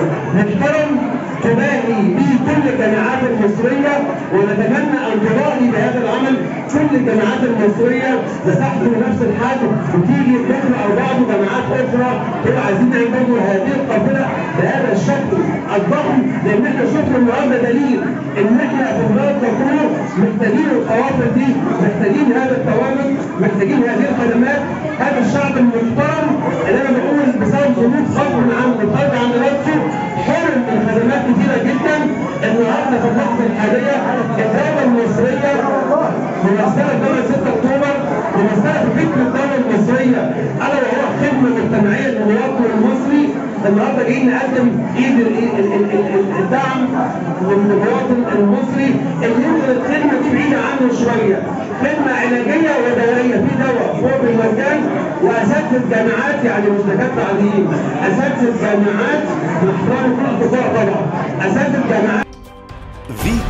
محترم تباهي به كل الجامعات المصريه ونتمنى ان تضاهي بهذا العمل كل الجامعات المصريه لتحضر نفس الحجم وتيجي بكره او بعض جامعات اخرى تبقى عايزين نعمل هذه القافله بهذا الشكل الضخم لان احنا شفنا النهارده دليل ان احنا في بلاد كله محتاجين القوافل دي محتاجين هذا التواجد محتاجين هذه الخدمات هذا الشعب المحترم اللي انا بقول بسبب ظروف غصب عنه خارج عن ارادته حرم من خدمات كثيره جدا النهارده في اللحظه الحاليه الدوله المصريه ممثله دوله 6 اكتوبر ممثله في فكر الدوله المصريه الا وهو خدمه مجتمعيه للمواطن المصري النهارده جايين نقدم ايد ال- ال- ال- ال- الدعم للمواطن المصري اللي يمكن الخدمه دي بعيده عنه شويه خدمه علاجيه ودوائيه في دواء فوق المكان واساتذه جامعات يعني مش دكاتره عاديين اساتذه جامعات مع احترامي كل القطاع طبعا اساتذه جامعات فيتو